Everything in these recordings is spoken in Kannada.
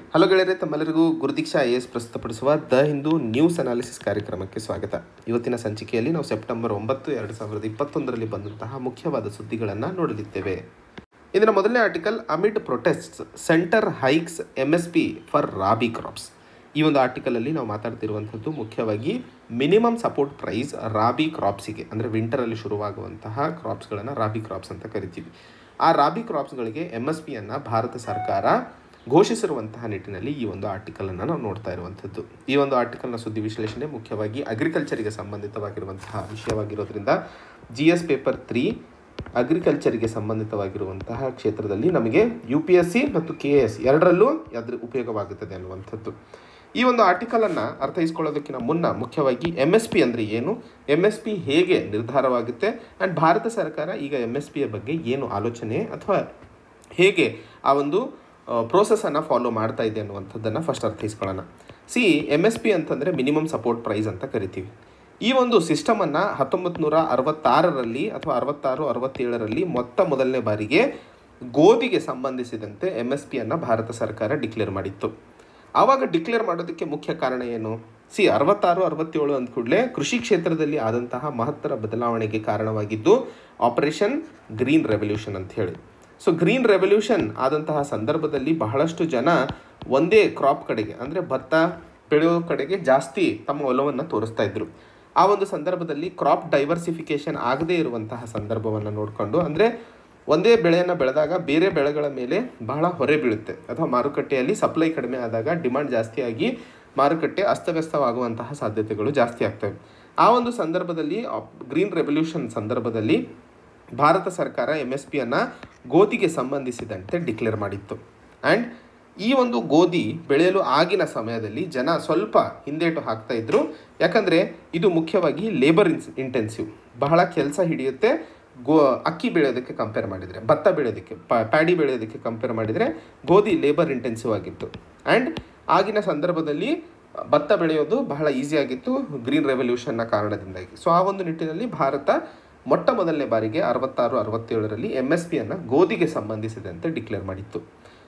ಹಲೋ ಗೆಳೆಯರೆ ತಮ್ಮೆಲ್ಲರಿಗೂ ಗುರುದೀಕ್ಷಾ ಐ ಎಸ್ ಪ್ರಸ್ತುತಪಡಿಸುವ ದ ಹಿಂದೂ ನ್ಯೂಸ್ ಅನಾಲಿಸಿಸ್ ಕಾರ್ಯಕ್ರಮಕ್ಕೆ ಸ್ವಾಗತ ಇವತ್ತಿನ ಸಂಚಿಕೆಯಲ್ಲಿ ನಾವು ಸೆಪ್ಟೆಂಬರ್ ಒಂಬತ್ತು ಎರಡು ಸಾವಿರದ ಇಪ್ಪತ್ತೊಂದರಲ್ಲಿ ಬಂದಂತಹ ಮುಖ್ಯವಾದ ಸುದ್ದಿಗಳನ್ನು ನೋಡಲಿದ್ದೇವೆ ಇದರ ಮೊದಲನೇ article amid protests centre hikes M S P for rabi crops ಈ ಒಂದು ಆರ್ಟಿಕಲಲ್ಲಿ ನಾವು ಮಾತಾಡ್ತಿರುವಂಥದ್ದು ಮುಖ್ಯವಾಗಿ ಮಿನಿಮಮ್ ಸಪೋರ್ಟ್ ಪ್ರೈಸ್ ರಾಬಿ ಕ್ರಾಪ್ಸಿಗೆ ಅಂದರೆ ವಿಂಟರಲ್ಲಿ ಶುರುವಾಗುವಂತಹ ಕ್ರಾಪ್ಸ್ಗಳನ್ನು ರಾಬಿ ಕ್ರಾಪ್ಸ್ ಅಂತ ಕರಿತೀವಿ ಆ ರಾಬಿ ಕ್ರಾಪ್ಸ್ಗಳಿಗೆ ಎಮ್ ಎಸ್ ಪಿಯನ್ನು ಭಾರತ ಸರ್ಕಾರ ಘೋಷಿಸಿರುವಂತಹ ನಿಟ್ಟಿನಲ್ಲಿ ಈ ಒಂದು ಆರ್ಟಿಕಲನ್ನು ನಾವು ನೋಡ್ತಾ ಇರುವಂಥದ್ದು ಈ ಒಂದು ಆರ್ಟಿಕಲ್ನ ಸುದ್ದಿ ವಿಶ್ಲೇಷಣೆ ಮುಖ್ಯವಾಗಿ ಅಗ್ರಿಕಲ್ಚರಿಗೆ ಸಂಬಂಧಿತವಾಗಿರುವಂತಹ ವಿಷಯವಾಗಿರೋದ್ರಿಂದ ಜಿ ಎಸ್ ಪೇಪರ್ ತ್ರೀ ಅಗ್ರಿಕಲ್ಚರಿಗೆ ಸಂಬಂಧಿತವಾಗಿರುವಂತಹ ಕ್ಷೇತ್ರದಲ್ಲಿ ನಮಗೆ ಯು ಪಿ ಎಸ್ ಸಿ ಮತ್ತು ಕೆ ಎಸ್ ಎರಡರಲ್ಲೂ ಅದ್ರ ಉಪಯೋಗವಾಗುತ್ತದೆ ಅನ್ನುವಂಥದ್ದು ಈ ಒಂದು ಆರ್ಟಿಕಲನ್ನು ಅರ್ಥೈಸ್ಕೊಳ್ಳೋದಕ್ಕಿಂತ ಮುನ್ನ ಮುಖ್ಯವಾಗಿ ಎಮ್ ಎಸ್ ಪಿ ಅಂದರೆ ಏನು ಎಮ್ ಎಸ್ ಪಿ ಹೇಗೆ ನಿರ್ಧಾರವಾಗುತ್ತೆ ಆ್ಯಂಡ್ ಭಾರತ ಸರ್ಕಾರ ಈಗ ಎಮ್ ಎಸ್ ಪಿಯ ಬಗ್ಗೆ ಏನು ಆಲೋಚನೆ ಅಥವಾ ಹೇಗೆ ಆ ಒಂದು ಪ್ರೋಸೆಸನ್ನು ಫಾಲೋ ಮಾಡ್ತಾ ಇದೆ ಅನ್ನುವಂಥದ್ದನ್ನು ಫಸ್ಟ್ ಅರ್ಥೈಸ್ಕೊಳ್ಳೋಣ ಸಿ ಎಮ್ ಎಸ್ ಪಿ ಅಂತಂದರೆ ಮಿನಿಮಮ್ ಸಪೋರ್ಟ್ ಪ್ರೈಸ್ ಅಂತ ಕರಿತೀವಿ ಈ ಒಂದು ಸಿಸ್ಟಮನ್ನು ಹತ್ತೊಂಬತ್ತು ನೂರ ಅರವತ್ತಾರರಲ್ಲಿ ಅಥವಾ ಅರವತ್ತಾರು ಅರವತ್ತೇಳರಲ್ಲಿ ಮೊತ್ತ ಮೊದಲನೇ ಬಾರಿಗೆ ಗೋಧಿಗೆ ಸಂಬಂಧಿಸಿದಂತೆ ಎಮ್ ಎಸ್ ಪಿಯನ್ನು ಭಾರತ ಸರ್ಕಾರ ಡಿಕ್ಲೇರ್ ಮಾಡಿತ್ತು ಆವಾಗ ಡಿಕ್ಲೇರ್ ಮಾಡೋದಕ್ಕೆ ಮುಖ್ಯ ಕಾರಣ ಏನು ಸಿ ಅರವತ್ತಾರು ಅರವತ್ತೇಳು ಅಂದ ಕೂಡಲೇ ಕೃಷಿ ಕ್ಷೇತ್ರದಲ್ಲಿ ಆದಂತಹ ಮಹತ್ತರ ಬದಲಾವಣೆಗೆ ಕಾರಣವಾಗಿದ್ದು ಆಪರೇಷನ್ ಗ್ರೀನ್ ರೆವಲ್ಯೂಷನ್ ಅಂತ ಹೇಳಿ ಸೊ ಗ್ರೀನ್ ರೆವಲ್ಯೂಷನ್ ಆದಂತಹ ಸಂದರ್ಭದಲ್ಲಿ ಬಹಳಷ್ಟು ಜನ ಒಂದೇ ಕ್ರಾಪ್ ಕಡೆಗೆ ಅಂದರೆ ಭತ್ತ ಬೆಳೆಯೋ ಕಡೆಗೆ ಜಾಸ್ತಿ ತಮ್ಮ ಒಲವನ್ನು ತೋರಿಸ್ತಾ ಇದ್ರು ಆ ಒಂದು ಸಂದರ್ಭದಲ್ಲಿ ಕ್ರಾಪ್ ಡೈವರ್ಸಿಫಿಕೇಶನ್ ಆಗದೇ ಇರುವಂತಹ ಸಂದರ್ಭವನ್ನು ನೋಡಿಕೊಂಡು ಅಂದರೆ ಒಂದೇ ಬೆಳೆಯನ್ನು ಬೆಳೆದಾಗ ಬೇರೆ ಬೆಳೆಗಳ ಮೇಲೆ ಬಹಳ ಹೊರೆ ಬೀಳುತ್ತೆ ಅಥವಾ ಮಾರುಕಟ್ಟೆಯಲ್ಲಿ ಸಪ್ಲೈ ಕಡಿಮೆ ಆದಾಗ ಡಿಮಾಂಡ್ ಜಾಸ್ತಿಯಾಗಿ ಮಾರುಕಟ್ಟೆ ಅಸ್ತವ್ಯಸ್ತವಾಗುವಂತಹ ಸಾಧ್ಯತೆಗಳು ಜಾಸ್ತಿ ಆಗ್ತವೆ ಆ ಒಂದು ಸಂದರ್ಭದಲ್ಲಿ ಗ್ರೀನ್ ರೆವಲ್ಯೂಷನ್ ಸಂದರ್ಭದಲ್ಲಿ ಭಾರತ ಸರ್ಕಾರ ಎಮ್ ಎಸ್ ಪಿಯನ್ನು ಗೋಧಿಗೆ ಸಂಬಂಧಿಸಿದಂತೆ ಡಿಕ್ಲೇರ್ ಮಾಡಿತ್ತು ಆ್ಯಂಡ್ ಈ ಒಂದು ಗೋಧಿ ಬೆಳೆಯಲು ಆಗಿನ ಸಮಯದಲ್ಲಿ ಜನ ಸ್ವಲ್ಪ ಹಿಂದೇಟು ಹಾಕ್ತಾ ಇದ್ರು ಯಾಕಂದರೆ ಇದು ಮುಖ್ಯವಾಗಿ ಲೇಬರ್ ಇನ್ಸ್ ಇಂಟೆನ್ಸಿವ್ ಬಹಳ ಕೆಲಸ ಹಿಡಿಯುತ್ತೆ ಗೋ ಅಕ್ಕಿ ಬೆಳೆಯೋದಕ್ಕೆ ಕಂಪೇರ್ ಮಾಡಿದರೆ ಭತ್ತ ಬೆಳೆಯೋದಕ್ಕೆ ಪ್ಯಾಡಿ ಬೆಳೆಯೋದಕ್ಕೆ ಕಂಪೇರ್ ಮಾಡಿದರೆ ಗೋಧಿ ಲೇಬರ್ ಇಂಟೆನ್ಸಿವ್ ಆಗಿತ್ತು ಆ್ಯಂಡ್ ಆಗಿನ ಸಂದರ್ಭದಲ್ಲಿ ಭತ್ತ ಬೆಳೆಯೋದು ಬಹಳ ಈಸಿಯಾಗಿತ್ತು ಗ್ರೀನ್ ರೆವಲ್ಯೂಷನ್ನ ಕಾರಣದಿಂದಾಗಿ ಸೊ ಆ ಒಂದು ನಿಟ್ಟಿನಲ್ಲಿ ಭಾರತ ಮೊಟ್ಟ ಮೊದಲನೇ ಬಾರಿಗೆ ಅರವತ್ತಾರು ಅರವತ್ತೇಳರಲ್ಲಿ ಎಮ್ ಎಸ್ ಪಿಯನ್ನು ಗೋಧಿಗೆ ಸಂಬಂಧಿಸಿದಂತೆ ಡಿಕ್ಲೇರ್ ಮಾಡಿತ್ತು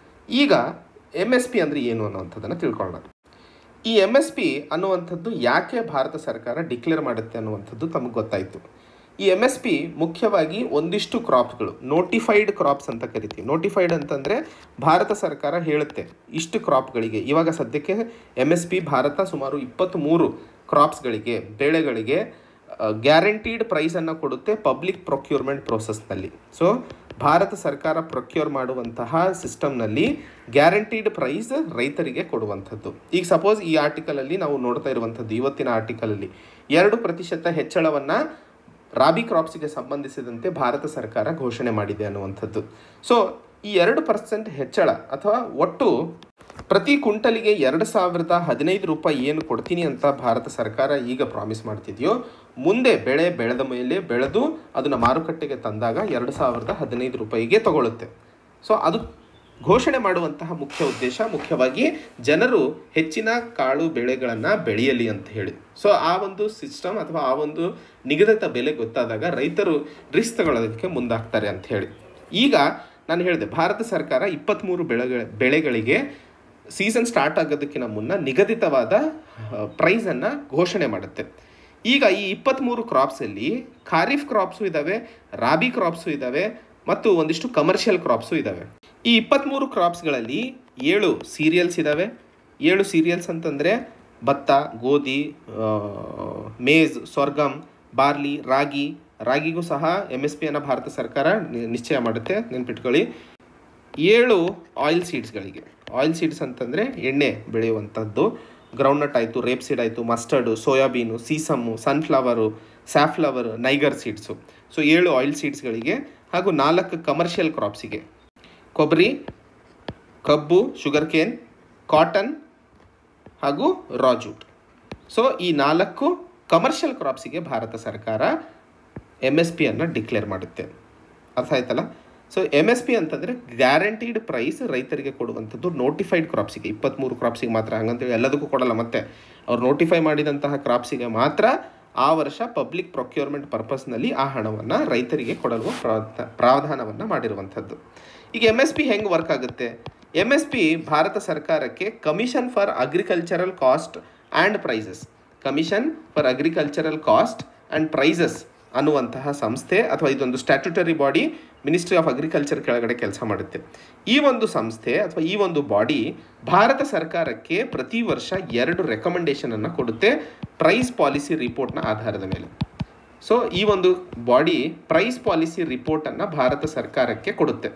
ಈಗ ಎಮ್ ಎಸ್ ಪಿ ಅಂದರೆ ಏನು ಅನ್ನುವಂಥದ್ದನ್ನು ತಿಳ್ಕೊಳ್ಳೋಣ ಈ ಎಮ್ ಎಸ್ ಪಿ ಅನ್ನುವಂಥದ್ದು ಯಾಕೆ ಭಾರತ ಸರ್ಕಾರ ಡಿಕ್ಲೇರ್ ಮಾಡುತ್ತೆ ಅನ್ನುವಂಥದ್ದು ತಮಗೆ ಗೊತ್ತಾಯಿತು ಈ ಎಮ್ ಎಸ್ ಪಿ ಮುಖ್ಯವಾಗಿ ಒಂದಿಷ್ಟು ಕ್ರಾಪ್ಸ್ಗಳು ನೋಟಿಫೈಡ್ ಕ್ರಾಪ್ಸ್ ಅಂತ ಕರಿತೀವಿ ನೋಟಿಫೈಡ್ ಅಂತಂದರೆ ಭಾರತ ಸರ್ಕಾರ ಹೇಳುತ್ತೆ ಇಷ್ಟು ಕ್ರಾಪ್ಗಳಿಗೆ ಇವಾಗ ಸದ್ಯಕ್ಕೆ ಎಮ್ ಎಸ್ ಪಿ ಭಾರತ ಸುಮಾರು ಇಪ್ಪತ್ತ್ಮೂರು ಕ್ರಾಪ್ಸ್ಗಳಿಗೆ ಬೆಳೆಗಳಿಗೆ ಗ್ಯಾರಂಟೀಡ್ ಪ್ರೈಸನ್ನು ಕೊಡುತ್ತೆ ಪಬ್ಲಿಕ್ ಪ್ರೊಕ್ಯೂರ್ಮೆಂಟ್ ಪ್ರೋಸೆಸ್ನಲ್ಲಿ ಸೊ ಭಾರತ ಸರ್ಕಾರ ಪ್ರೊಕ್ಯೂರ್ ಮಾಡುವಂತಹ ಸಿಸ್ಟಮ್ನಲ್ಲಿ ಗ್ಯಾರಂಟೀಡ್ ಪ್ರೈಸ್ ರೈತರಿಗೆ ಕೊಡುವಂಥದ್ದು ಈಗ ಸಪೋಸ್ ಈ ಆರ್ಟಿಕಲಲ್ಲಿ ನಾವು ನೋಡ್ತಾ ಇರುವಂಥದ್ದು ಇವತ್ತಿನ ಆರ್ಟಿಕಲಲ್ಲಿ ಎರಡು ಪ್ರತಿಶತ ಹೆಚ್ಚಳವನ್ನು ರಾಬಿ ಕ್ರಾಪ್ಸಿಗೆ ಸಂಬಂಧಿಸಿದಂತೆ ಭಾರತ ಸರ್ಕಾರ ಘೋಷಣೆ ಮಾಡಿದೆ ಅನ್ನುವಂಥದ್ದು ಸೊ ಈ ಎರಡು ಪರ್ಸೆಂಟ್ ಹೆಚ್ಚಳ ಅಥವಾ ಒಟ್ಟು ಪ್ರತಿ ಕುಂಟಲಿಗೆ ಎರಡು ಸಾವಿರದ ಹದಿನೈದು ರೂಪಾಯಿ ಏನು ಕೊಡ್ತೀನಿ ಅಂತ ಭಾರತ ಸರ್ಕಾರ ಈಗ ಪ್ರಾಮಿಸ್ ಮಾಡ್ತಿದೆಯೋ ಮುಂದೆ ಬೆಳೆ ಬೆಳೆದ ಮೇಲೆ ಬೆಳೆದು ಅದನ್ನು ಮಾರುಕಟ್ಟೆಗೆ ತಂದಾಗ ಎರಡು ಸಾವಿರದ ಹದಿನೈದು ರೂಪಾಯಿಗೆ ತಗೊಳ್ಳುತ್ತೆ ಸೊ ಅದು ಘೋಷಣೆ ಮಾಡುವಂತಹ ಮುಖ್ಯ ಉದ್ದೇಶ ಮುಖ್ಯವಾಗಿ ಜನರು ಹೆಚ್ಚಿನ ಕಾಳು ಬೆಳೆಗಳನ್ನು ಬೆಳೆಯಲಿ ಅಂತ ಹೇಳಿ ಸೊ ಆ ಒಂದು ಸಿಸ್ಟಮ್ ಅಥವಾ ಆ ಒಂದು ನಿಗದಿತ ಬೆಲೆ ಗೊತ್ತಾದಾಗ ರೈತರು ರಿಸ್ಕ್ ತಗೊಳ್ಳೋದಕ್ಕೆ ಮುಂದಾಗ್ತಾರೆ ಅಂತ ಹೇಳಿ ಈಗ ನಾನು ಹೇಳಿದೆ ಭಾರತ ಸರ್ಕಾರ ಇಪ್ಪತ್ತ್ಮೂರು ಬೆಳೆಗಳ ಬೆಳೆಗಳಿಗೆ ಸೀಸನ್ ಸ್ಟಾರ್ಟ್ ಆಗೋದಕ್ಕಿಂತ ಮುನ್ನ ನಿಗದಿತವಾದ ಪ್ರೈಸನ್ನು ಘೋಷಣೆ ಮಾಡುತ್ತೆ ಈಗ ಈ ಇಪ್ಪತ್ತ್ಮೂರು ಕ್ರಾಪ್ಸಲ್ಲಿ ಖಾರಿಫ್ ಕ್ರಾಪ್ಸು ಇದ್ದಾವೆ ರಾಬಿ ಕ್ರಾಪ್ಸು ಇದ್ದಾವೆ ಮತ್ತು ಒಂದಿಷ್ಟು ಕಮರ್ಷಿಯಲ್ ಕ್ರಾಪ್ಸು ಇದ್ದಾವೆ ಈ ಇಪ್ಪತ್ತ್ಮೂರು ಕ್ರಾಪ್ಸ್ಗಳಲ್ಲಿ ಏಳು ಸೀರಿಯಲ್ಸ್ ಇದ್ದಾವೆ ಏಳು ಸೀರಿಯಲ್ಸ್ ಅಂತಂದರೆ ಭತ್ತ ಗೋಧಿ ಮೇಜ್ ಸ್ವರ್ಗಮ್ ಬಾರ್ಲಿ ರಾಗಿ ರಾಗಿಗೂ ಸಹ ಎಮ್ ಎಸ್ ಪಿಯನ್ನು ಭಾರತ ಸರ್ಕಾರ ನಿಶ್ಚಯ ಮಾಡುತ್ತೆ ನೆನ್ಪಿಟ್ಕೊಳ್ಳಿ ಏಳು ಆಯಿಲ್ ಸೀಡ್ಸ್ಗಳಿಗೆ ಆಯಿಲ್ ಸೀಡ್ಸ್ ಅಂತಂದರೆ ಎಣ್ಣೆ ಬೆಳೆಯುವಂಥದ್ದು ಗ್ರೌಂಡ್ನಟ್ ಆಯಿತು ರೇಪ್ ಸೀಡ್ ಆಯಿತು mustard soybean sesame sunflower safflower niger seeds so ಏಳು ಆಯಿಲ್ ಸೀಡ್ಸ್ಗಳಿಗೆ ಹಾಗೂ ನಾಲ್ಕು ಕಮರ್ಷಿಯಲ್ ಕ್ರಾಪ್ಸಿಗೆ ಕೊಬ್ಬರಿ ಕಬ್ಬು ಶುಗರ್ ಕೇನ್ ಕಾಟನ್ ಹಾಗೂ ರಾಜೂಟ್ ಸೊ ಈ ನಾಲ್ಕು ಕಮರ್ಷಿಯಲ್ ಕ್ರಾಪ್ಸಿಗೆ ಭಾರತ ಸರ್ಕಾರ ಎಮ್ ಎಸ್ ಪಿಯನ್ನು ಡಿಕ್ಲೇರ್ ಮಾಡುತ್ತೆ ಅರ್ಥ ಆಯ್ತಲ್ಲ ಸೊ ಎಮ್ ಎಸ್ ಪಿ ಅಂತಂದರೆ ಗ್ಯಾರಂಟೀಡ್ ಪ್ರೈಸ್ ರೈತರಿಗೆ ಕೊಡುವಂಥದ್ದು ನೋಟಿಫೈಡ್ ಕ್ರಾಪ್ಸಿಗೆ ಇಪ್ಪತ್ತ್ಮೂರು ಕ್ರಾಪ್ಸಿಗೆ ಮಾತ್ರ ಹಂಗಂತೇಳಿ ಎಲ್ಲದಕ್ಕೂ ಕೊಡಲ್ಲ ಮತ್ತೆ ಅವ್ರು ನೋಟಿಫೈ ಮಾಡಿದಂತಹ ಕ್ರಾಪ್ಸಿಗೆ ಮಾತ್ರ ಆ ವರ್ಷ ಪಬ್ಲಿಕ್ ಪ್ರೊಕ್ಯೂರ್ಮೆಂಟ್ ಪರ್ಪಸ್ನಲ್ಲಿ ಆ ಹಣವನ್ನು ರೈತರಿಗೆ ಕೊಡಲು ಪ್ರಾವಧಾನವನ್ನು ಮಾಡಿರುವಂಥದ್ದು ಈಗ ಎಮ್ ಎಸ್ ಪಿ ಹೆಂಗೆ ವರ್ಕ್ ಆಗುತ್ತೆ ಎಮ್ ಎಸ್ ಪಿ ಭಾರತ ಸರ್ಕಾರಕ್ಕೆ commission for agricultural cost and prices commission for agricultural cost and prices ಅನ್ನುವಂತಹ ಸಂಸ್ಥೆ ಅಥವಾ ಇದೊಂದು statutory body ministry of agriculture ಕೆಳಗಡೆ ಕೆಲಸ ಮಾಡುತ್ತೆ ಈ ಒಂದು ಸಂಸ್ಥೆ ಅಥವಾ ಈ ಒಂದು ಬಾಡಿ ಭಾರತ ಸರ್ಕಾರಕ್ಕೆ ಪ್ರತಿ ವರ್ಷ ಎರಡು ರೆಕಮೆಂಡೇಶನನ್ನು ಕೊಡುತ್ತೆ ಪ್ರೈಸ್ ಪಾಲಿಸಿ ರಿಪೋರ್ಟ್ನ ಆಧಾರದ ಮೇಲೆ ಸೊ ಈ ಒಂದು ಬಾಡಿ ಪ್ರೈಸ್ ಪಾಲಿಸಿ ರಿಪೋರ್ಟನ್ನು ಭಾರತ ಸರ್ಕಾರಕ್ಕೆ ಕೊಡುತ್ತೆ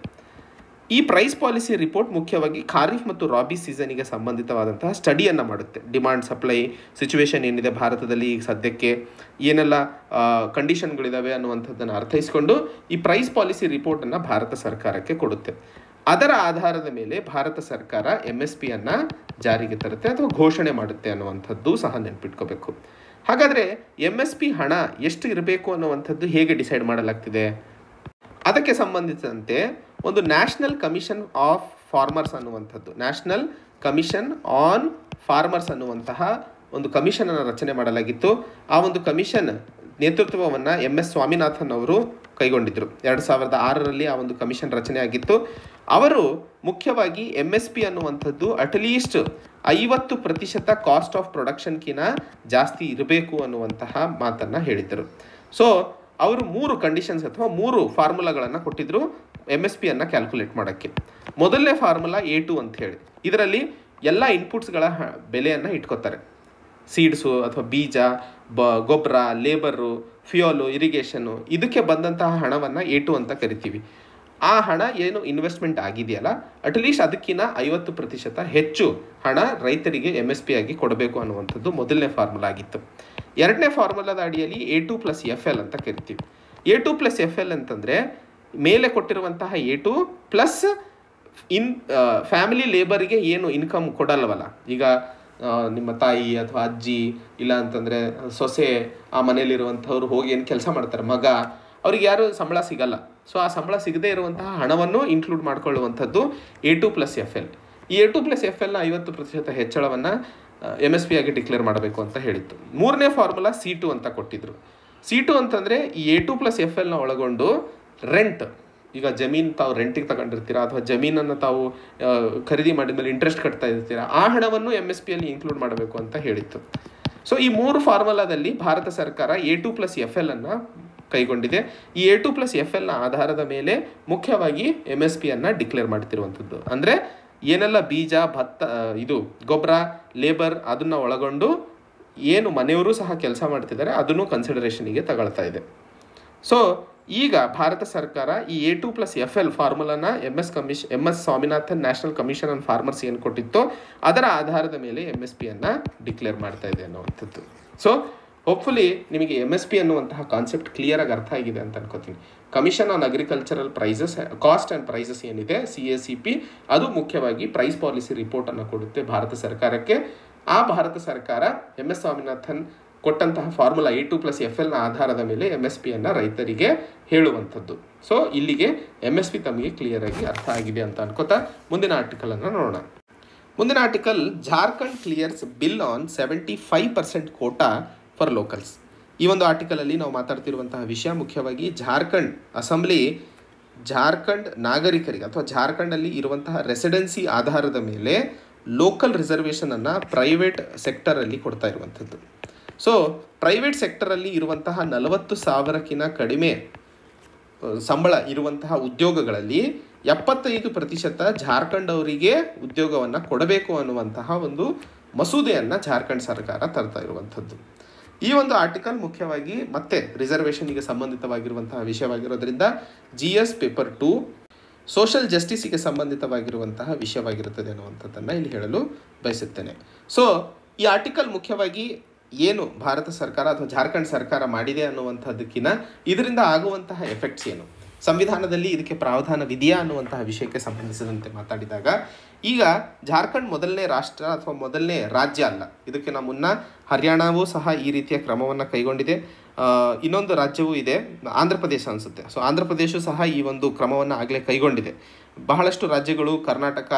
ಈ ಪ್ರೈಸ್ ಪಾಲಿಸಿ ರಿಪೋರ್ಟ್ ಮುಖ್ಯವಾಗಿ ಖಾರಿಫ್ ಮತ್ತು ರಾಬಿ ಸೀಸನಿಗೆ ಸಂಬಂಧಿತವಾದಂತಹ ಸ್ಟಡಿಯನ್ನು ಮಾಡುತ್ತೆ ಡಿಮಾಂಡ್ ಸಪ್ಲೈ ಸಿಚುವೇಶನ್ ಏನಿದೆ ಭಾರತದಲ್ಲಿ ಈಗ ಸದ್ಯಕ್ಕೆ ಏನೆಲ್ಲ ಕಂಡೀಷನ್ಗಳಿದ್ದಾವೆ ಅನ್ನುವಂಥದ್ದನ್ನು ಅರ್ಥೈಸಿಕೊಂಡು ಈ ಪ್ರೈಸ್ ಪಾಲಿಸಿ ರಿಪೋರ್ಟನ್ನು ಭಾರತ ಸರ್ಕಾರಕ್ಕೆ ಕೊಡುತ್ತೆ ಅದರ ಆಧಾರದ ಮೇಲೆ ಭಾರತ ಸರ್ಕಾರ ಎಮ್ ಎಸ್ ಪಿಯನ್ನು ಜಾರಿಗೆ ತರುತ್ತೆ ಅಥವಾ ಘೋಷಣೆ ಮಾಡುತ್ತೆ ಅನ್ನುವಂಥದ್ದು ಸಹ ನೆನಪಿಟ್ಕೋಬೇಕು ಹಾಗಾದರೆ ಎಮ್ ಎಸ್ ಪಿ ಹಣ ಎಷ್ಟು ಇರಬೇಕು ಅನ್ನುವಂಥದ್ದು ಹೇಗೆ ಡಿಸೈಡ್ ಮಾಡಲಾಗ್ತಿದೆ ಅದಕ್ಕೆ ಸಂಬಂಧಿಸಿದಂತೆ ಒಂದು ನ್ಯಾಷನಲ್ ಕಮಿಷನ್ ಆಫ್ ಫಾರ್ಮರ್ಸ್ ಅನ್ನುವಂಥದ್ದು ನ್ಯಾಷನಲ್ ಕಮಿಷನ್ ಆನ್ ಫಾರ್ಮರ್ಸ್ ಅನ್ನುವಂತಹ ಒಂದು ಕಮಿಷನನ್ನು ರಚನೆ ಮಾಡಲಾಗಿತ್ತು ಆ ಒಂದು ಕಮಿಷನ್ ನೇತೃತ್ವವನ್ನು ಎಂ ಎಸ್ ಸ್ವಾಮಿನಾಥನ್ ಅವರು ಕೈಗೊಂಡಿದ್ದರು ಎರಡು ಸಾವಿರದ ಆರರಲ್ಲಿ ಆ ಒಂದು ಕಮಿಷನ್ ರಚನೆ ಆಗಿತ್ತು ಅವರು ಮುಖ್ಯವಾಗಿ ಎಮ್ ಎಸ್ ಪಿ ಅನ್ನುವಂಥದ್ದು ಅಟ್ಲೀಸ್ಟ್ ಐವತ್ತು ಪ್ರತಿಶತ ಕಾಸ್ಟ್ ಆಫ್ ಪ್ರೊಡಕ್ಷನ್ಕಿನ ಜಾಸ್ತಿ ಇರಬೇಕು ಅನ್ನುವಂತಹ ಮಾತನ್ನು ಹೇಳಿದ್ದರು ಸೊ ಅವರು ಮೂರು ಕಂಡೀಷನ್ಸ್ ಅಥವಾ ಮೂರು ಫಾರ್ಮುಲಾಗಳನ್ನು ಕೊಟ್ಟಿದ್ದರು ಎಮ್ ಎಸ್ ಪಿಯನ್ನು ಕ್ಯಾಲ್ಕುಲೇಟ್ ಮಾಡೋಕ್ಕೆ ಮೊದಲನೇ ಫಾರ್ಮುಲಾ ಎ ಟು ಅಂತ ಹೇಳಿ ಇದರಲ್ಲಿ ಎಲ್ಲ ಇನ್ಪುಟ್ಸ್ಗಳ ಬೆಲೆಯನ್ನು ಇಟ್ಕೋತಾರೆ ಸೀಡ್ಸು ಅಥವಾ ಬೀಜ ಬ ಗೊಬ್ಬರ ಲೇಬರು ಫ್ಯೂಯಲು ಇರಿಗೇಷನ್ನು ಇದಕ್ಕೆ ಬಂದಂತಹ ಹಣವನ್ನು ಎ ಟು ಅಂತ ಕರಿತೀವಿ ಆ ಹಣ ಏನು ಇನ್ವೆಸ್ಟ್ಮೆಂಟ್ ಆಗಿದೆಯಲ್ಲ ಅಟ್ಲೀಸ್ಟ್ ಅದಕ್ಕಿಂತ ಐವತ್ತು ಪ್ರತಿಶತ ಹೆಚ್ಚು ಹಣ ರೈತರಿಗೆ ಎಮ್ ಎಸ್ ಪಿ ಆಗಿ ಕೊಡಬೇಕು ಅನ್ನುವಂಥದ್ದು ಮೊದಲನೇ ಫಾರ್ಮುಲಾ ಆಗಿತ್ತು ಎರಡನೇ ಫಾರ್ಮುಲಾದ ಅಡಿಯಲ್ಲಿ A two plus F L ಅಂತ ಕರಿತೀವಿ A two plus F L ಅಂತಂದರೆ ಮೇಲೆ ಕೊಟ್ಟಿರುವಂತಹ A two plus in family ಲೇಬರಿಗೆ ಏನು ಇನ್ಕಮ್ ಕೊಡಲ್ವಲ್ಲ ಈಗ ಆ, ನಿಮ್ಮ ತಾಯಿ ಅಥವಾ ಅಜ್ಜಿ ಇಲ್ಲ ಅಂತಂದರೆ ಸೊಸೆ ಆ ಮನೇಲಿರುವಂಥವ್ರು ಹೋಗಿ ಏನು ಕೆಲಸ ಮಾಡ್ತಾರೆ ಮಗ ಅವ್ರಿಗೆ ಯಾರು ಸಂಬಳ ಸಿಗಲ್ಲ ಸೊ ಆ ಸಂಬಳ ಸಿಗದೇ ಇರುವಂತಹ ಹಣವನ್ನು ಇನ್ಕ್ಲೂಡ್ ಮಾಡ್ಕೊಳ್ಳುವಂಥದ್ದು A two plus F L ಈ ಎ ಟು ಪ್ಲಸ್ ಎಫ್ ಎಲ್ನ ಐವತ್ತು ಪ್ರತಿಶತ ಹೆಚ್ಚಳವನ್ನು ಎಮ್ ಎಸ್ ಪಿ ಆಗಿ ಡಿಕ್ಲೇರ್ ಮಾಡಬೇಕು ಅಂತ ಹೇಳಿತ್ತು ಮೂರನೇ ಫಾರ್ಮುಲಾ ಸಿ ಟು ಅಂತ ಕೊಟ್ಟಿದ್ರು ಸಿ ಟು ಅಂತಂದರೆ ಈ ಎ ಟು ಪ್ಲಸ್ ಎಫ್ ಎಲ್ನ ಒಳಗೊಂಡು ರೆಂಟ್ ಈಗ ಜಮೀನು ತಾವು ರೆಂಟಿಗೆ ತಗೊಂಡಿರ್ತೀರಾ ಅಥವಾ ಜಮೀನನ್ನು ತಾವು ಆ, ಖರೀದಿ ಮಾಡಿದ ಮೇಲೆ ಇಂಟ್ರೆಸ್ಟ್ ಕಟ್ತಾ ಇರ್ತೀರಾ ಆ ಹಣವನ್ನು ಎಮ್ ಎಸ್ ಪಿಯಲ್ಲಿ ಇನ್ಕ್ಲೂಡ್ ಮಾಡಬೇಕು ಅಂತ ಹೇಳಿತ್ತು ಸೊ ಈ ಮೂರು ಫಾರ್ಮುಲಾದಲ್ಲಿ ಭಾರತ ಸರ್ಕಾರ A two plus F L ಅನ್ನು ಕೈಗೊಂಡಿದೆ ಈ ಎ ಟು ಪ್ಲಸ್ ಎಫ್ ಎಲ್ನ ಆಧಾರದ ಮೇಲೆ ಮುಖ್ಯವಾಗಿ ಎಮ್ ಎಸ್ ಪಿಯನ್ನು ಡಿಕ್ಲೇರ್ ಮಾಡ್ತಿರುವಂಥದ್ದು ಅಂದರೆ ಏನೆಲ್ಲ ಬೀಜ ಭತ್ತ ಆ, ಇದು ಗೊಬ್ಬರ ಲೇಬರ್ ಅದನ್ನು ಒಳಗೊಂಡು ಏನು ಮನೆಯವರು ಸಹ ಕೆಲಸ ಮಾಡ್ತಿದ್ದಾರೆ ಅದನ್ನು ಕನ್ಸಿಡರೇಷನಿಗೆ ತಗೊಳ್ತಾ ಇದೆ ಸೊ ಈಗ ಭಾರತ ಸರ್ಕಾರ ಈ A two plus F L ಫಾರ್ಮುಲಾನ ಎಮ್ ಎಸ್ ಕಮಿಷ್ M S Swaminathan national commission on farmers ಏನು ಕೊಟ್ಟಿತ್ತೋ ಅದರ ಆಧಾರದ ಮೇಲೆ ಎಮ್ ಎಸ್ ಪಿಯನ್ನು ಡಿಕ್ಲೇರ್ ಮಾಡ್ತಾ ಇದೆ ಅನ್ನುವಂಥದ್ದು ಸೊ ಹೋಪ್ಫುಲಿ ನಿಮಗೆ ಎಮ್ ಎಸ್ ಪಿ ಅನ್ನುವಂತಹ ಕಾನ್ಸೆಪ್ಟ್ ಕ್ಲಿಯರಾಗಿ ಅರ್ಥ ಆಗಿದೆ ಅಂತ ಅನ್ಕೋತೀನಿ commission on agricultural prices cost and prices ಏನಿದೆ ಸಿ ಎ ಸಿ ಪಿ ಅದು ಮುಖ್ಯವಾಗಿ ಪ್ರೈಸ್ ಪಾಲಿಸಿ ರಿಪೋರ್ಟನ್ನು ಕೊಡುತ್ತೆ ಭಾರತ ಸರ್ಕಾರಕ್ಕೆ ಆ ಭಾರತ ಸರ್ಕಾರ ಎಮ್ ಎಸ್ ಸ್ವಾಮಿನಾಥನ್ ಕೊಟ್ಟಂತಹ formula A two plus F ಎಲ್ನ ಆಧಾರದ ಮೇಲೆ ಎಮ್ ಎಸ್ ಪಿಯನ್ನು ರೈತರಿಗೆ ಹೇಳುವಂಥದ್ದು ಸೊ ಇಲ್ಲಿಗೆ ಎಮ್ ಎಸ್ ಪಿ ತಮಗೆ ಕ್ಲಿಯರಾಗಿ ಅರ್ಥ ಆಗಿದೆ ಅಂತ ಅನ್ಕೋತಾ ಮುಂದಿನ ಆರ್ಟಿಕಲನ್ನು ನೋಡೋಣ ಮುಂದಿನ article Jharkhand clears bill on seventy five percent quota for locals ಈ ಒಂದು ಆರ್ಟಿಕಲಲ್ಲಿ ನಾವು ಮಾತಾಡ್ತಿರುವಂತಹ ವಿಷಯ ಮುಖ್ಯವಾಗಿ ಜಾರ್ಖಂಡ್ ಅಸೆಂಬ್ಲಿ ಜಾರ್ಖಂಡ್ ನಾಗರಿಕರಿಗೆ ಅಥವಾ ಜಾರ್ಖಂಡಲ್ಲಿ ಇರುವಂತಹ ರೆಸಿಡೆನ್ಸಿ ಆಧಾರದ ಮೇಲೆ ಲೋಕಲ್ ರಿಸರ್ವೇಷನನ್ನು ಪ್ರೈವೇಟ್ ಸೆಕ್ಟರಲ್ಲಿ ಕೊಡ್ತಾ ಇರುವಂಥದ್ದು ಸೊ ಪ್ರೈವೇಟ್ ಸೆಕ್ಟರಲ್ಲಿ ಇರುವಂತಹ ನಲವತ್ತು ಸಾವಿರಕ್ಕಿಂತ ಕಡಿಮೆ ಆ, ಸಂಬಳ ಇರುವಂತಹ ಉದ್ಯೋಗಗಳಲ್ಲಿ ಎಪ್ಪತ್ತೈದು ಪ್ರತಿಶತ ಜಾರ್ಖಂಡ್ ಅವರಿಗೆ ಉದ್ಯೋಗವನ್ನು ಕೊಡಬೇಕು ಅನ್ನುವಂತಹ ಒಂದು ಮಸೂದೆಯನ್ನು ಜಾರ್ಖಂಡ್ ಸರ್ಕಾರ ತರ್ತಾ ಇರುವಂಥದ್ದು ಈ ಒಂದು ಆರ್ಟಿಕಲ್ ಮುಖ್ಯವಾಗಿ ಮತ್ತೆ ರಿಸರ್ವೇಷನ್ಗೆ ಸಂಬಂಧಿತವಾಗಿರುವಂತಹ ವಿಷಯವಾಗಿರೋದ್ರಿಂದ G S paper two social ಜಸ್ಟಿಸಿಗೆ ಸಂಬಂಧಿತವಾಗಿರುವಂತಹ ವಿಷಯವಾಗಿರುತ್ತದೆ ಅನ್ನುವಂಥದ್ದನ್ನು ಇಲ್ಲಿ ಹೇಳಲು ಬಯಸುತ್ತೇನೆ ಸೊ ಈ ಆರ್ಟಿಕಲ್ ಮುಖ್ಯವಾಗಿ ಏನು ಭಾರತ ಸರ್ಕಾರ ಅಥವಾ ಜಾರ್ಖಂಡ್ ಸರ್ಕಾರ ಮಾಡಿದೆ ಅನ್ನುವಂಥದ್ದಕ್ಕಿಂತ ಇದರಿಂದ ಆಗುವಂತಹ ಎಫೆಕ್ಟ್ಸ್ ಏನು ಸಂವಿಧಾನದಲ್ಲಿ ಇದಕ್ಕೆ ಪ್ರಾವಧಾನವಿದೆಯಾ ಅನ್ನುವಂತಹ ವಿಷಯಕ್ಕೆ ಸಂಬಂಧಿಸಿದಂತೆ ಮಾತಾಡಿದಾಗ ಈಗ ಜಾರ್ಖಂಡ್ ಮೊದಲನೇ ರಾಷ್ಟ್ರ ಅಥವಾ ಮೊದಲನೇ ರಾಜ್ಯ ಅಲ್ಲ ಇದಕ್ಕಿಂತ ಮುನ್ನ ಹರಿಯಾಣವೂ ಸಹ ಈ ರೀತಿಯ ಕ್ರಮವನ್ನು ಕೈಗೊಂಡಿದೆ ಆ, ಇನ್ನೊಂದು ರಾಜ್ಯವೂ ಇದೆ ಆಂಧ್ರ ಪ್ರದೇಶ ಅನಿಸುತ್ತೆ ಸೊ ಆಂಧ್ರ ಪ್ರದೇಶ ಸಹ ಈ ಒಂದು ಕ್ರಮವನ್ನು ಆಗಲೇ ಕೈಗೊಂಡಿದೆ ಬಹಳಷ್ಟು ರಾಜ್ಯಗಳು ಕರ್ನಾಟಕ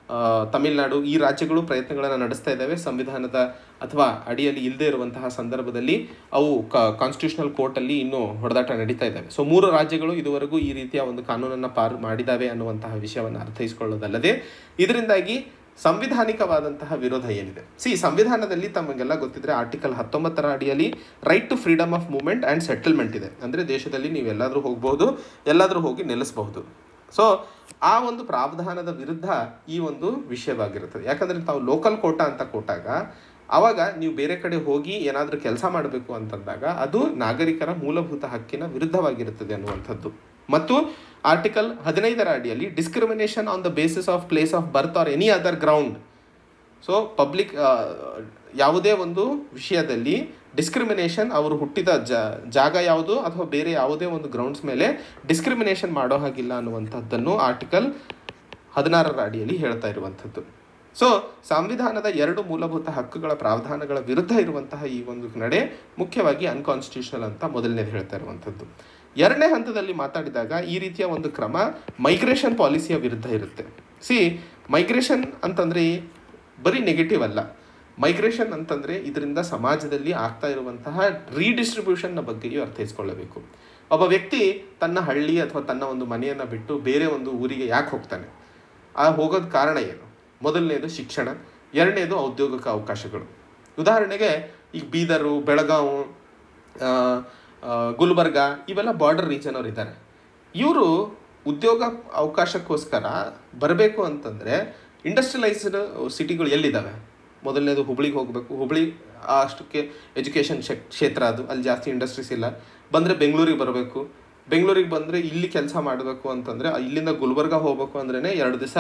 ಆ, ತಮಿಳುನಾಡು ಈ ರಾಜ್ಯಗಳು ಪ್ರಯತ್ನಗಳನ್ನು ನಡೆಸ್ತಾ ಇದ್ದಾವೆ ಸಂವಿಧಾನದ ಅಥವಾ ಅಡಿಯಲ್ಲಿ ಇಲ್ಲದೆ ಇರುವಂತಹ ಸಂದರ್ಭದಲ್ಲಿ ಅವು ಕಾನ್ಸ್ಟಿಟ್ಯೂಷನಲ್ ಕೋರ್ಟಲ್ಲಿ ಇನ್ನೂ ಹೊಡೆದಾಟ ನಡೀತಾ ಇದ್ದಾವೆ ಸೊ ಮೂರು ರಾಜ್ಯಗಳು ಇದುವರೆಗೂ ಈ ರೀತಿಯ ಒಂದು ಕಾನೂನನ್ನು ಪಾರು ಮಾಡಿದ್ದಾವೆ ಅನ್ನುವಂತಹ ವಿಷಯವನ್ನು ಅರ್ಥೈಸಿಕೊಳ್ಳೋದಲ್ಲದೆ ಇದರಿಂದಾಗಿ ಸಂವಿಧಾನಿಕವಾದಂತಹ ವಿರೋಧ ಏನಿದೆ ಸಿ ಸಂವಿಧಾನದಲ್ಲಿ ತಮಗೆಲ್ಲ ಗೊತ್ತಿದ್ರೆ ಆರ್ಟಿಕಲ್ ಹತ್ತೊಂಬತ್ತರ ಅಡಿಯಲ್ಲಿ right to freedom of movement and settlement ಇದೆ ಅಂದರೆ ದೇಶದಲ್ಲಿ ನೀವು ಎಲ್ಲಾದರೂ ಹೋಗ್ಬೋದು ಎಲ್ಲಾದರೂ ಹೋಗಿ ನೆಲೆಸಬಹುದು ಸೊ ಆ ಒಂದು ಪ್ರಾವಧಾನದ ವಿರುದ್ಧ ಈ ಒಂದು ವಿಷಯವಾಗಿರುತ್ತದೆ ಯಾಕಂದರೆ ತಾವು ಲೋಕಲ್ ಕೋಟಾ ಅಂತ ಕೊಟ್ಟಾಗ ಆವಾಗ ನೀವು ಬೇರೆ ಕಡೆ ಹೋಗಿ ಏನಾದರೂ ಕೆಲಸ ಮಾಡಬೇಕು ಅಂತಂದಾಗ ಅದು ನಾಗರಿಕರ ಮೂಲಭೂತ ಹಕ್ಕಿನ ವಿರುದ್ಧವಾಗಿರುತ್ತದೆ ಅನ್ನುವಂಥದ್ದು ಮತ್ತು ಆರ್ಟಿಕಲ್ ಹದಿನೈದರ ಅಡಿಯಲ್ಲಿ discrimination on the basis of place of birth or any other ground so public ಯಾವುದೇ ಒಂದು ವಿಷಯದಲ್ಲಿ ಡಿಸ್ಕ್ರಿಮಿನೇಷನ್ ಅವರು ಹುಟ್ಟಿದ ಜ ಜಾಗ ಯಾವುದು ಅಥವಾ ಬೇರೆ ಯಾವುದೇ ಒಂದು ಗ್ರೌಂಡ್ಸ್ ಮೇಲೆ ಡಿಸ್ಕ್ರಿಮಿನೇಷನ್ ಮಾಡೋ ಹಾಗಿಲ್ಲ ಅನ್ನುವಂಥದ್ದನ್ನು ಆರ್ಟಿಕಲ್ ಹದಿನಾರರ ಅಡಿಯಲ್ಲಿ ಹೇಳ್ತಾ ಇರುವಂಥದ್ದು ಸೊ ಸಂವಿಧಾನದ ಎರಡು ಮೂಲಭೂತ ಹಕ್ಕುಗಳ ಪ್ರಾವಧಾನಗಳ ವಿರುದ್ಧ ಇರುವಂತಹ ಈ ಒಂದು ನಡೆ ಮುಖ್ಯವಾಗಿ ಅನ್ಕಾನ್ಸ್ಟಿಟ್ಯೂಷನಲ್ ಅಂತ ಮೊದಲನೇದು ಹೇಳ್ತಾ ಇರುವಂಥದ್ದು ಎರಡನೇ ಹಂತದಲ್ಲಿ ಮಾತಾಡಿದಾಗ ಈ ರೀತಿಯ ಒಂದು ಕ್ರಮ ಮೈಗ್ರೇಷನ್ ಪಾಲಿಸಿಯ ವಿರುದ್ಧ ಇರುತ್ತೆ ಸಿ ಮೈಗ್ರೇಷನ್ ಅಂತಂದರೆ ಬರೀ ನೆಗೆಟಿವ್ ಅಲ್ಲ ಮೈಗ್ರೇಷನ್ ಅಂತಂದರೆ ಇದರಿಂದ ಸಮಾಜದಲ್ಲಿ ಆಗ್ತಾ ಇರುವಂತಹ ರೀಡಿಸ್ಟ್ರಿಬ್ಯೂಷನ್ನ ಬಗ್ಗೆಯೂ ಅರ್ಥೈಸ್ಕೊಳ್ಳಬೇಕು ಒಬ್ಬ ವ್ಯಕ್ತಿ ತನ್ನ ಹಳ್ಳಿ ಅಥವಾ ತನ್ನ ಒಂದು ಮನೆಯನ್ನು ಬಿಟ್ಟು ಬೇರೆ ಒಂದು ಊರಿಗೆ ಯಾಕೆ ಹೋಗ್ತಾನೆ ಆ ಹೋಗೋದ ಕಾರಣ ಏನು ಮೊದಲನೇದು ಶಿಕ್ಷಣ ಎರಡನೇದು ಔದ್ಯೋಗಿಕ ಅವಕಾಶಗಳು ಉದಾಹರಣೆಗೆ ಈಗ ಬೀದರು ಬೆಳಗಾವು ಆ, ಆ, ಗುಲ್ಬರ್ಗ ಇವೆಲ್ಲ ಬಾರ್ಡರ್ ರೀಜನ್ ಅವ್ರು ಇದ್ದಾರೆ ಇವರು ಉದ್ಯೋಗ ಅವಕಾಶಕ್ಕೋಸ್ಕರ ಬರಬೇಕು ಅಂತಂದರೆ ಇಂಡಸ್ಟ್ರಿಯಲೈಸ್ಡ್ ಸಿಟಿಗಳು ಎಲ್ಲಿದ್ದಾವೆ ಮೊದಲನೇದು ಹುಬ್ಳಿಗೆ ಹೋಗಬೇಕು ಹುಬ್ಳಿ ಅಷ್ಟಕ್ಕೆ ಎಜುಕೇಷನ್ ಕ್ಷೇತ್ರ ಅದು ಅಲ್ಲಿ ಜಾಸ್ತಿ ಇಂಡಸ್ಟ್ರೀಸ್ ಇಲ್ಲ ಬಂದರೆ ಬೆಂಗಳೂರಿಗೆ ಬರಬೇಕು ಬೆಂಗಳೂರಿಗೆ ಬಂದರೆ ಇಲ್ಲಿ ಕೆಲಸ ಮಾಡಬೇಕು ಅಂತಂದರೆ ಇಲ್ಲಿಂದ ಗುಲ್ಬರ್ಗ ಹೋಗ್ಬೇಕು ಅಂದ್ರೇ ಎರಡು ದಿವಸ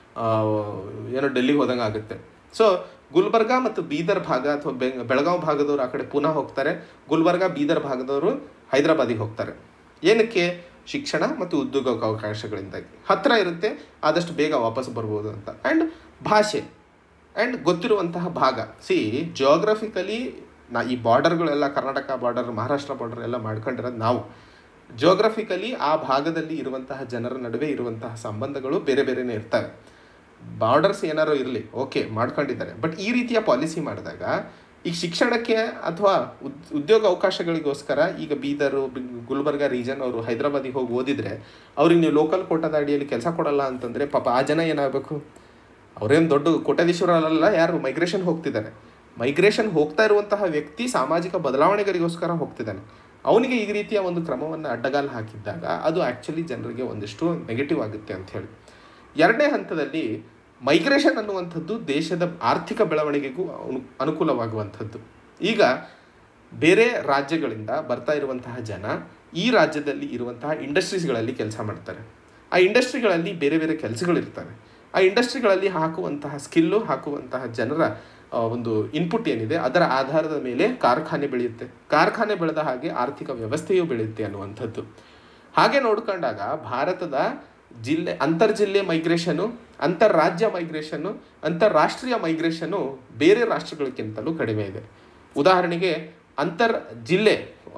ಏನೋ ಡೆಲ್ಲಿಗೆ ಹೋದಂಗೆ ಆಗುತ್ತೆ ಸೊ ಗುಲ್ಬರ್ಗ ಮತ್ತು ಬೀದರ್ ಭಾಗ ಅಥವಾ ಬೆಂಗ್ ಬೆಳಗಾವಿ ಭಾಗದವರು ಆ ಕಡೆ ಪುನಃ ಹೋಗ್ತಾರೆ ಗುಲ್ಬರ್ಗ ಬೀದರ್ ಭಾಗದವರು ಹೈದರಾಬಾದಿಗೆ ಹೋಗ್ತಾರೆ ಏನಕ್ಕೆ ಶಿಕ್ಷಣ ಮತ್ತು ಉದ್ಯೋಗ ಅವಕಾಶಗಳಿಂದಾಗಿ ಹತ್ತಿರ ಇರುತ್ತೆ ಆದಷ್ಟು ಬೇಗ ವಾಪಸ್ ಬರ್ಬೋದು ಅಂತ ಆ್ಯಂಡ್ ಭಾಷೆ ಆ್ಯಂಡ್ ಗೊತ್ತಿರುವಂತಹ ಭಾಗ ಸಿ ಜಿಯೋಗ್ರಫಿಕಲಿ ನಾ ಈ ಬಾರ್ಡರ್ಗಳೆಲ್ಲ ಕರ್ನಾಟಕ ಬಾರ್ಡರ್ ಮಹಾರಾಷ್ಟ್ರ ಬಾರ್ಡರ್ ಎಲ್ಲ ಮಾಡ್ಕೊಂಡಿರೋದು ನಾವು ಜಿಯೋಗ್ರಫಿಕಲಿ ಆ ಭಾಗದಲ್ಲಿ ಇರುವಂತಹ ಜನರ ನಡುವೆ ಇರುವಂತಹ ಸಂಬಂಧಗಳು ಬೇರೆ ಬೇರೆನೇ ಇರ್ತವೆ ಬಾರ್ಡರ್ಸ್ ಏನಾರು ಇರಲಿ ಓಕೆ ಮಾಡ್ಕೊಂಡಿದ್ದಾರೆ ಬಟ್ ಈ ರೀತಿಯ ಪಾಲಿಸಿ ಮಾಡಿದಾಗ ಈಗ ಶಿಕ್ಷಣಕ್ಕೆ ಅಥವಾ ಉದ್ ಉದ್ಯೋಗ ಅವಕಾಶಗಳಿಗೋಸ್ಕರ ಈಗ ಬೀದರು ಬಿ- ಗುಲ್ಬರ್ಗ ರೀಜನ್ ಅವರು ಹೈದರಾಬಾದಿಗೆ ಹೋಗಿ ಓದಿದ್ರೆ ಅವ್ರಿಗೆ ನೀವು ಲೋಕಲ್ ಕೋಟಾದ ಅಡಿಯಲ್ಲಿ ಕೆಲಸ ಕೊಡಲ್ಲ ಅಂತಂದರೆ ಪಾಪ ಆ ಜನ ಏನಾಗಬೇಕು ಅವರೇನು ದೊಡ್ಡ ಕೋಟ್ಯಾಧೀಶ್ವರಲ್ಲ ಯಾರು ಮೈಗ್ರೇಷನ್ ಹೋಗ್ತಿದ್ದಾರೆ ಮೈಗ್ರೇಷನ್ ಹೋಗ್ತಾ ಇರುವಂತಹ ವ್ಯಕ್ತಿ ಸಾಮಾಜಿಕ ಬದಲಾವಣೆಗಳಿಗೋಸ್ಕರ ಹೋಗ್ತಿದ್ದಾನೆ ಅವನಿಗೆ ಈ ರೀತಿಯ ಒಂದು ಕ್ರಮವನ್ನು ಅಡ್ಡಗಾಲು ಹಾಕಿದ್ದಾಗ ಅದು ಆ್ಯಕ್ಚುಲಿ ಜನರಿಗೆ ಒಂದಿಷ್ಟು ನೆಗೆಟಿವ್ ಆಗುತ್ತೆ ಅಂತ ಹೇಳಿ ಎರಡನೇ ಹಂತದಲ್ಲಿ ಮೈಗ್ರೇಷನ್ ಅನ್ನುವಂಥದ್ದು ದೇಶದ ಆರ್ಥಿಕ ಬೆಳವಣಿಗೆಗೂ ಅನು ಅನುಕೂಲವಾಗುವಂಥದ್ದು ಈಗ ಬೇರೆ ರಾಜ್ಯಗಳಿಂದ ಬರ್ತಾ ಇರುವಂತಹ ಜನ ಈ ರಾಜ್ಯದಲ್ಲಿ ಇರುವಂತಹ ಇಂಡಸ್ಟ್ರೀಸ್ಗಳಲ್ಲಿ ಕೆಲಸ ಮಾಡ್ತಾರೆ ಆ ಇಂಡಸ್ಟ್ರಿಗಳಲ್ಲಿ ಬೇರೆ ಬೇರೆ ಕೆಲಸಗಳಿರ್ತವೆ ಆ ಇಂಡಸ್ಟ್ರಿಗಳಲ್ಲಿ ಹಾಕುವಂತಹ ಸ್ಕಿಲ್ಲು ಹಾಕುವಂತಹ ಜನರ ಆ, ಒಂದು ಇನ್ಪುಟ್ ಏನಿದೆ ಅದರ ಆಧಾರದ ಮೇಲೆ ಕಾರ್ಖಾನೆ ಬೆಳೆಯುತ್ತೆ ಕಾರ್ಖಾನೆ ಬೆಳೆದ ಹಾಗೆ ಆರ್ಥಿಕ ವ್ಯವಸ್ಥೆಯು ಬೆಳೆಯುತ್ತೆ ಅನ್ನುವಂಥದ್ದು ಹಾಗೆ ನೋಡ್ಕೊಂಡಾಗ ಭಾರತದ ಜಿಲ್ಲೆ ಅಂತರ್ಜಿಲ್ಲೆ ಮೈಗ್ರೇಷನು ಅಂತಾರಾಜ್ಯ ಮೈಗ್ರೇಷನ್ನು ಅಂತಾರಾಷ್ಟ್ರೀಯ ಮೈಗ್ರೇಷನ್ನು ಬೇರೆ ರಾಷ್ಟ್ರಗಳಿಗಿಂತಲೂ ಕಡಿಮೆ ಇದೆ ಉದಾಹರಣೆಗೆ ಅಂತರ್ ಜಿಲ್ಲೆ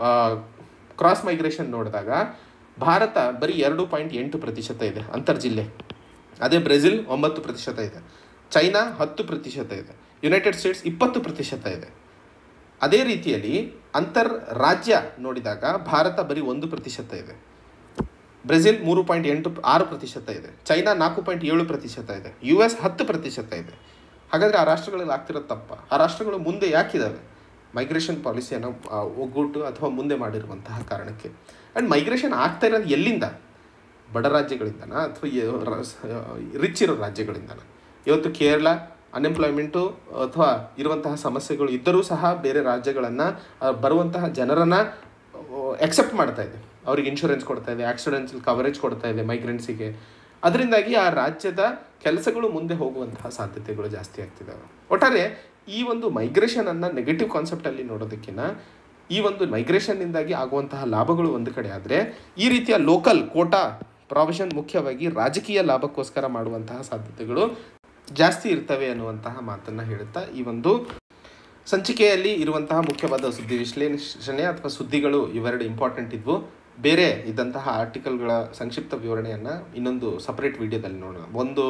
ಕ್ರಾಸ್ ಮೈಗ್ರೇಷನ್ ನೋಡಿದಾಗ ಭಾರತ ಬರೀ ಎರಡು ಪಾಯಿಂಟ್ ಎಂಟು ಪ್ರತಿಶತ ಇದೆ ಅಂತರ್ಜಿಲ್ಲೆ ಅದೇ ಬ್ರೆಜಿಲ್ ಒಂಬತ್ತು ಪ್ರತಿಶತ ಇದೆ ಚೈನಾ ಹತ್ತು ಪ್ರತಿಶತ ಇದೆ ಯುನೈಟೆಡ್ ಸ್ಟೇಟ್ಸ್ ಇಪ್ಪತ್ತು ಪ್ರತಿಶತ ಇದೆ ಅದೇ ರೀತಿಯಲ್ಲಿ ಅಂತರ್ ರಾಜ್ಯ ನೋಡಿದಾಗ ಭಾರತ ಬರೀ ಒಂದು ಪ್ರತಿಶತ ಇದೆ ಬ್ರೆಜಿಲ್ ಮೂರು ಪಾಯಿಂಟ್ ಎಂಟು ಆರು ಪ್ರತಿಶತ ಇದೆ ಚೈನಾ ನಾಲ್ಕು ಪಾಯಿಂಟ್ ಏಳು ಪ್ರತಿಶತ ಇದೆ ಯು ಎಸ್ ಹತ್ತು ಪ್ರತಿಶತ ಇದೆ ಹಾಗಾದರೆ ಆ ರಾಷ್ಟ್ರಗಳಲ್ಲಿ ಆಗ್ತಿರೋದು ತಪ್ಪ ಆ ರಾಷ್ಟ್ರಗಳು ಮುಂದೆ ಯಾಕಿದ್ದಾವೆ ಮೈಗ್ರೇಷನ್ ಪಾಲಿಸಿಯನ್ನು ಆ, ಒಗ್ಗೂಟು ಅಥವಾ ಮುಂದೆ ಮಾಡಿರುವಂತಹ ಕಾರಣಕ್ಕೆ ಆ್ಯಂಡ್ ಮೈಗ್ರೇಷನ್ ಆಗ್ತಾ ಇರೋದು ಎಲ್ಲಿಂದ ಬಡ ರಾಜ್ಯಗಳಿಂದನ ಅಥವಾ ರಿಚ್ ಇರೋ ರಾಜ್ಯಗಳಿಂದನ ಇವತ್ತು ಕೇರಳ ಅನ್ಎಂಪ್ಲಾಯ್ಮೆಂಟು ಅಥವಾ ಇರುವಂತಹ ಸಮಸ್ಯೆಗಳು ಇದ್ದರೂ ಸಹ ಬೇರೆ ರಾಜ್ಯಗಳನ್ನು ಬರುವಂತಹ ಜನರನ್ನು ಎಕ್ಸೆಪ್ಟ್ ಮಾಡ್ತಾ ಇದೆ ಅವ್ರಿಗೆ ಇನ್ಶೂರೆನ್ಸ್ ಕೊಡ್ತಾ ಇದೆ ಆಕ್ಸಿಡೆಂಟ್ಸ್ ಕವರೇಜ್ ಕೊಡ್ತಾ ಇದೆ ಮೈಗ್ರೆಂಟ್ಸಿಗೆ ಅದರಿಂದಾಗಿ ಆ ರಾಜ್ಯದ ಕೆಲಸಗಳು ಮುಂದೆ ಹೋಗುವಂತಹ ಸಾಧ್ಯತೆಗಳು ಜಾಸ್ತಿ ಆಗ್ತಿದ್ದಾವೆ ಒಟ್ಟಾರೆ ಈ ಒಂದು ಮೈಗ್ರೇಷನನ್ನು ನೆಗೆಟಿವ್ ಕಾನ್ಸೆಪ್ಟಲ್ಲಿ ನೋಡೋದಕ್ಕಿಂತ ಈ ಒಂದು ಮೈಗ್ರೇಷನ್ನಿಂದಾಗಿ ಆಗುವಂತಹ ಲಾಭಗಳು ಒಂದು ಕಡೆ ಆದರೆ ಈ ರೀತಿಯ ಲೋಕಲ್ ಕೋಟಾ ಪ್ರಾವಿಷನ್ ಮುಖ್ಯವಾಗಿ ರಾಜಕೀಯ ಲಾಭಕ್ಕೋಸ್ಕರ ಮಾಡುವಂತಹ ಸಾಧ್ಯತೆಗಳು ಜಾಸ್ತಿ ಇರ್ತವೆ ಅನ್ನುವಂತಹ ಮಾತನ್ನು ಹೇಳುತ್ತಾ ಈ ಒಂದು ಸಂಚಿಕೆಯಲ್ಲಿ ಇರುವಂತಹ ಮುಖ್ಯವಾದ ಸುದ್ದಿ ವಿಶ್ಲೇಷಣೆ ಅಥವಾ ಸುದ್ದಿಗಳು ಇವೆರಡು ಇಂಪಾರ್ಟೆಂಟ್ ಇದ್ವು ಬೇರೆ ಇದ್ದಂತಹ ಆರ್ಟಿಕಲ್ಗಳ ಸಂಕ್ಷಿಪ್ತ ವಿವರಣೆಯನ್ನು ಇನ್ನೊಂದು ಸಪರೇಟ್ ವಿಡಿಯೋದಲ್ಲಿ ನೋಡೋಣ ಒಂದು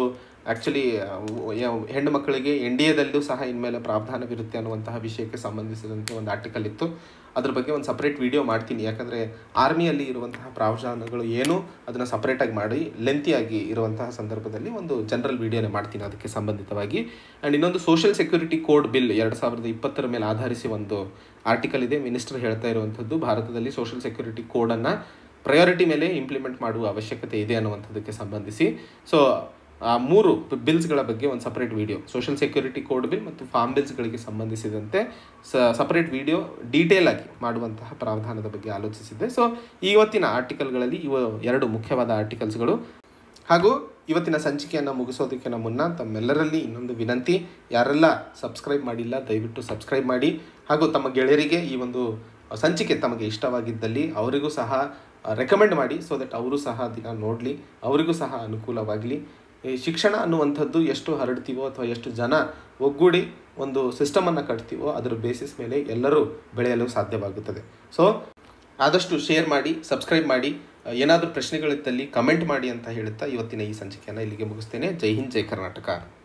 ಆ್ಯಕ್ಚುಲಿ ಹೆಣ್ಣು ಮಕ್ಕಳಿಗೆ ಎನ್ ಡಿ ಎದಲ್ಲೂ ಸಹ ಇನ್ಮೇಲೆ ಪ್ರಾವಧಾನವಿರುತ್ತೆ ಅನ್ನುವಂತಹ ವಿಷಯಕ್ಕೆ ಸಂಬಂಧಿಸಿದಂತೆ ಒಂದು ಆರ್ಟಿಕಲ್ ಇತ್ತು ಅದ್ರ ಬಗ್ಗೆ ಒಂದು ಸಪ್ರೇಟ್ ವಿಡಿಯೋ ಮಾಡ್ತೀನಿ ಯಾಕಂದರೆ ಆರ್ಮಿಯಲ್ಲಿ ಇರುವಂತಹ ಪ್ರಾವಧಾನಗಳು ಏನು ಅದನ್ನು ಸಪ್ರೇಟಾಗಿ ಮಾಡಿ ಲೆಂತಿಯಾಗಿ ಇರುವಂತಹ ಸಂದರ್ಭದಲ್ಲಿ ಒಂದು ಜನರಲ್ ವಿಡಿಯೋನೇ ಮಾಡ್ತೀನಿ ಅದಕ್ಕೆ ಸಂಬಂಧಿತವಾಗಿ ಆ್ಯಂಡ್ ಇನ್ನೊಂದು ಸೋಷಿಯಲ್ ಸೆಕ್ಯೂರಿಟಿ ಕೋಡ್ ಬಿಲ್ ಎರಡು ಸಾವಿರದ ಇಪ್ಪತ್ತರ ಮೇಲೆ ಆಧರಿಸಿ ಒಂದು ಆರ್ಟಿಕಲ್ ಇದೆ ಮಿನಿಸ್ಟರ್ ಹೇಳ್ತಾ ಇರುವಂಥದ್ದು ಭಾರತದಲ್ಲಿ ಸೋಷಿಯಲ್ ಸೆಕ್ಯೂರಿಟಿ ಕೋಡನ್ನು ಪ್ರಯಾರಿಟಿ ಮೇಲೆ ಇಂಪ್ಲಿಮೆಂಟ್ ಮಾಡುವ ಅವಶ್ಯಕತೆ ಇದೆ ಅನ್ನುವಂಥದ್ದಕ್ಕೆ ಸಂಬಂಧಿಸಿ ಸೊ ಆ ಮೂರು ಬಿಲ್ಸ್ಗಳ ಬಗ್ಗೆ ಒಂದು separate video social security code bill ಮತ್ತು ಫಾರ್ಮ್ ಬಿಲ್ಸ್ಗಳಿಗೆ ಸಂಬಂಧಿಸಿದಂತೆ ಸ ಸಪ್ರೇಟ್ ವಿಡಿಯೋ ಡೀಟೇಲ್ ಆಗಿ ಮಾಡುವಂತಹ ಪ್ರಾವಧಾನದ ಬಗ್ಗೆ ಆಲೋಚಿಸಿದ್ದೆ ಸೊ ಇವತ್ತಿನ ಆರ್ಟಿಕಲ್ಗಳಲ್ಲಿ ಇವು ಎರಡು ಮುಖ್ಯವಾದ ಆರ್ಟಿಕಲ್ಸ್ಗಳು ಹಾಗೂ ಇವತ್ತಿನ ಸಂಚಿಕೆಯನ್ನು ಮುಗಿಸೋದಕ್ಕಿಂತ ಮುನ್ನ ತಮ್ಮೆಲ್ಲರಲ್ಲಿ ಇನ್ನೊಂದು ವಿನಂತಿ ಯಾರೆಲ್ಲ ಸಬ್ಸ್ಕ್ರೈಬ್ ಮಾಡಿಲ್ಲ ದಯವಿಟ್ಟು ಸಬ್ಸ್ಕ್ರೈಬ್ ಮಾಡಿ ಹಾಗೂ ತಮ್ಮ ಗೆಳೆಯರಿಗೆ ಈ ಒಂದು ಸಂಚಿಕೆ ತಮಗೆ ಇಷ್ಟವಾಗಿದ್ದಲ್ಲಿ ಅವರಿಗೂ ಸಹ ರೆಕಮೆಂಡ್ ಮಾಡಿ ಸೊ ದಟ್ ಅವರು ಸಹ ದಿನ ನೋಡಲಿ ಅವರಿಗೂ ಸಹ ಅನುಕೂಲವಾಗಲಿ ಈ ಶಿಕ್ಷಣ ಅನ್ನುವಂಥದ್ದು ಎಷ್ಟು ಹರಡ್ತೀವೋ ಅಥವಾ ಎಷ್ಟು ಜನ ಒಗ್ಗೂಡಿ ಒಂದು ಸಿಸ್ಟಮನ್ನು ಕಟ್ತೀವೋ ಅದರ ಬೇಸಿಸ್ ಮೇಲೆ ಎಲ್ಲರೂ ಬೆಳೆಯಲು ಸಾಧ್ಯವಾಗುತ್ತದೆ ಸೊ ಆದಷ್ಟು ಶೇರ್ ಮಾಡಿ ಸಬ್ಸ್ಕ್ರೈಬ್ ಮಾಡಿ ಏನಾದರೂ ಪ್ರಶ್ನೆಗಳಿದ್ದಲ್ಲಿ ಕಮೆಂಟ್ ಮಾಡಿ ಅಂತ ಹೇಳುತ್ತಾ ಇವತ್ತಿನ ಈ ಸಂಚಿಕೆಯನ್ನು ಇಲ್ಲಿಗೆ ಮುಗಿಸ್ತೇನೆ ಜೈ ಹಿಂದ್ ಜೈ ಕರ್ನಾಟಕ